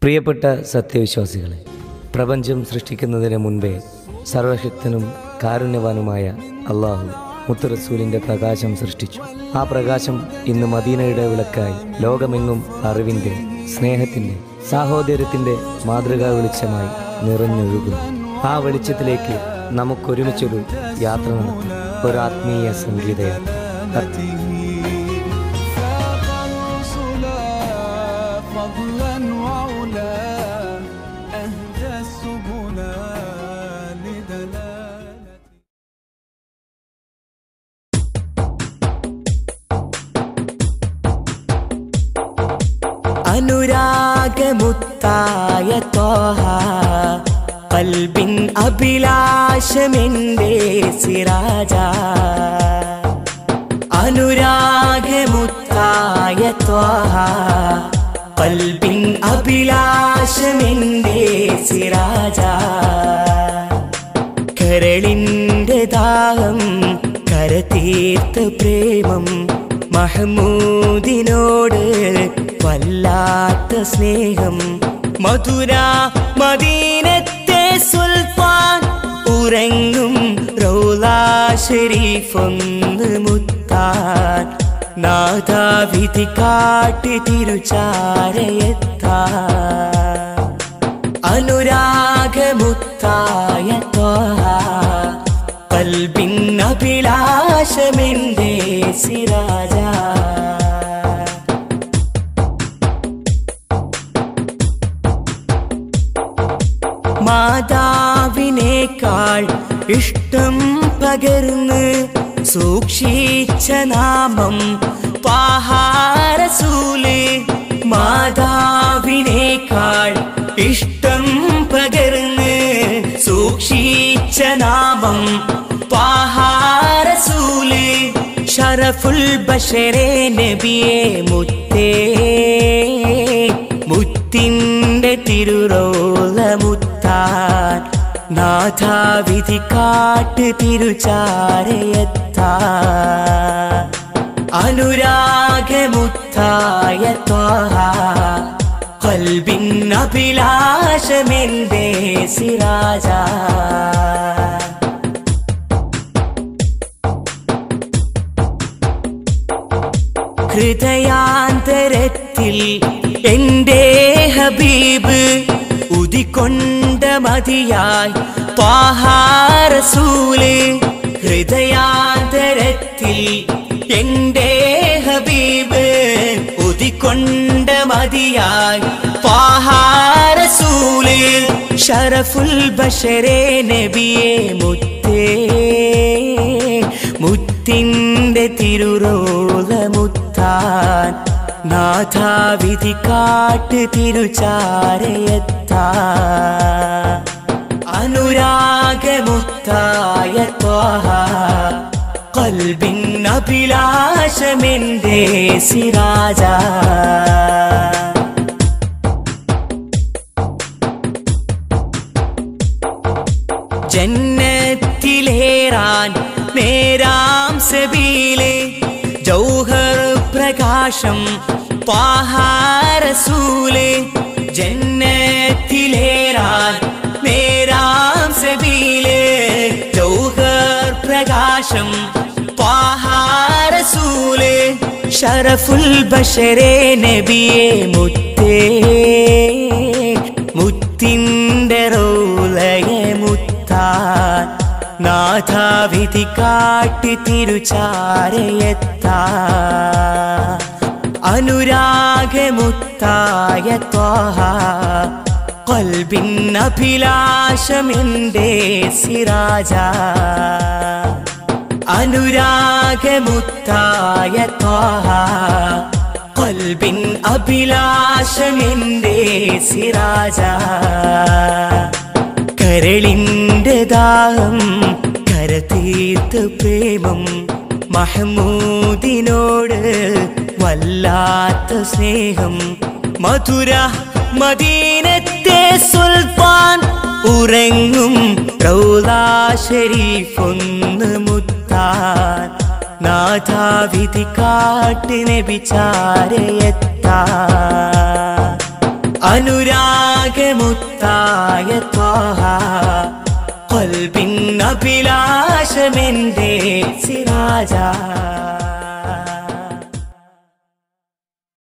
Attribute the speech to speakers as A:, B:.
A: പ്രിയപ്പെട്ട സത്യവിശ്വാസികളെ പ്രപഞ്ചം സൃഷ്ടിക്കുന്നതിന് മുൻപേ സർവശക്തനും കാരുണ്യവാനുമായ അള്ളാഹു മുത്തുറസൂലിൻ്റെ പ്രകാശം സൃഷ്ടിച്ചു ആ പ്രകാശം ഇന്ന് മദീനയുടെ വിളക്കായി ലോകമെങ്ങും അറിവിൻ്റെ സ്നേഹത്തിൻ്റെ സാഹോദര്യത്തിൻ്റെ മാതൃകാ വെളിച്ചമായി നിറഞ്ഞൊഴുകുന്നു ആ വെളിച്ചത്തിലേക്ക് നമുക്കൊരുമിച്ചൊരു യാത്ര നടത്താം ഒരു ആത്മീയ സംഗീതയാത്ര
B: فاق الرسلا فضلا وعلا أهدى السبل لدلالة
C: അനുരാഗമുത്തായ തോഹ കൽബിൻ അഭിലാഷമെന്റെ സിരാജ അനുരാഗമുത്തായ തോഹ കൽബിൻ അഭിലാഷമെന്റെ സിരാജ കരളിൻ്റെ ദാഹം കരതീർത്ത പ്രേമം മഹമൂദിനോട് വല്ലാത്ത സ്നേഹം മധുര മദീനത്തെ സുൽത്താൻ ഉറങ്ങും റൗലാ ഷരീഫൊന്ന് മുത്താൻ നാദാവിധി കാട്ടി തിരുചാരയെത്താൻ അനുരാഗമുത്തായ ത്വഹ കൽബിൻ അഭിലാഷമെന്റെ സിരാജ മാതാവിനേക്കാൾ ഇഷ്ടം പകർന്ന് സൂക്ഷിച്ച നാമം പാഹാരസൂല് മാതാവിനേക്കാൾ ഇഷ്ടം പകർന്ന് സൂക്ഷിച്ച നാമം പാഹാരസൂല് ഷറഫുൽ ബഷരെ നബിയെ മുത്തേ മുത്തിൻ്റെ തിരുറോല മുത്താൻ നാഥാവിധി കാട്ട് തിരുചാരയത്താൻ അനുരാഗമുത്തായ ത്വഹ കൽബിൻ അഭിലാഷമെന്റെ സിരാജ ഹൃദയാന്തരത്തിൽ എന്റെ ഹബീബ് ഉദിക്കൊണ്ട മതിയായി പാഹാരസൂല് ഹൃദയാന്തരത്തിൽ എന്റെ ഹബീബ് ഉദിക്കൊണ്ട മതിയായി പാഹാരസൂല് ഷറഫുൽ ബഷരെ നബിയെ മുത്തേ മുത്തിൻ്റെ തിരുറോല മുത്താൻ നാഥാവിധി കാട്ട് തിരുചാരയത്താൻ അനുരാഗമുത്തായ ത്വഹ കൽബിൻ അഭിലാഷമെന്റെ സിരാജ ജന്നത്തിലേറാൻ നേരാം സബീലെ ജൗഹർ പ്രകാശം പാഹാരസൂലെ ജന്നത്തിലേറാൻ നേരാം സബീലെ ജൗഹർ പ്രകാശം പാഹാരസൂലെ ഷറഫുൽ ബഷരെ നബിയെ മുത്തേ മുത്തിൻ്റെ റോലയെ മുത്താൻ നാഥാവിധി കാട്ടി തിരുചാരയെത്താൻ അനുരാഗമുത്തായ ത്വഹ കൽബിൻ അഭിലാഷമെന്റെ സിരാജ അനുരാഗമുത്തായ ത്വഹ കൽബിൻ അഭിലാഷമെന്റെ സിരാജ കരളിൻ്റെ ദാഹം കരതീർത്ത പ്രേമം മഹമൂദിനോട് വല്ലാത്ത സ്നേഹം മധുര മദീനത്തെ സുൽത്താൻ ഉറങ്ങും റൗലാ ഷരീഫൊന്ന് മുത്താൻ നാഥാവിധി കാട്ടിനെ വിചാരയെത്താൻ അനുരാഗമുത്തായ ത്വാഹ കൊൽബിൻ അഭിലാഷമെന്റെ സിരാജ